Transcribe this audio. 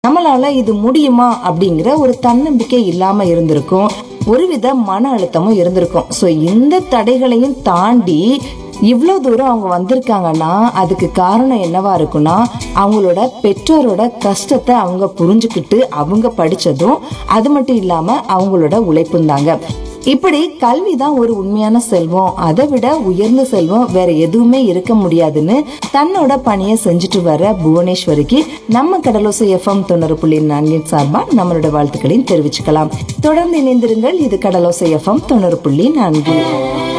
நம்மளால இது முடியுமா அப்படிங்கிற ஒரு தன்னம்பிக்கை இல்லாம இருந்திருக்கும் ஒருவித மன அழுத்தமும் இருந்திருக்கும் ஸோ இந்த தடைகளையும் தாண்டி இவ்வளோ தூரம் அவங்க வந்திருக்காங்கன்னா அதுக்கு காரணம் என்னவா இருக்குன்னா அவங்களோட பெற்றோரோட கஷ்டத்தை அவங்க புரிஞ்சுக்கிட்டு அவங்க படிச்சதும் அது மட்டும் இல்லாம அவங்களோட உழைப்பும் தாங்க இப்படி கல்வி தான் ஒரு உண்மையான செல்வம் அதை விட உயர்ந்த செல்வம் வேற எதுவுமே இருக்க முடியாதுன்னு தன்னோட பணியை செஞ்சுட்டு வர புவனேஸ்வரிக்கு நம்ம கடலோசை எஃப்எம் தொண்ணூறு புள்ளி நான்கின் சார்பா நம்மளோட வாழ்த்துக்களையும் தெரிவிச்சுக்கலாம் தொடர்ந்து இணைந்திருங்கள் இது கடலோசை எஃப்எம் தொண்ணூறு புள்ளி நான்கு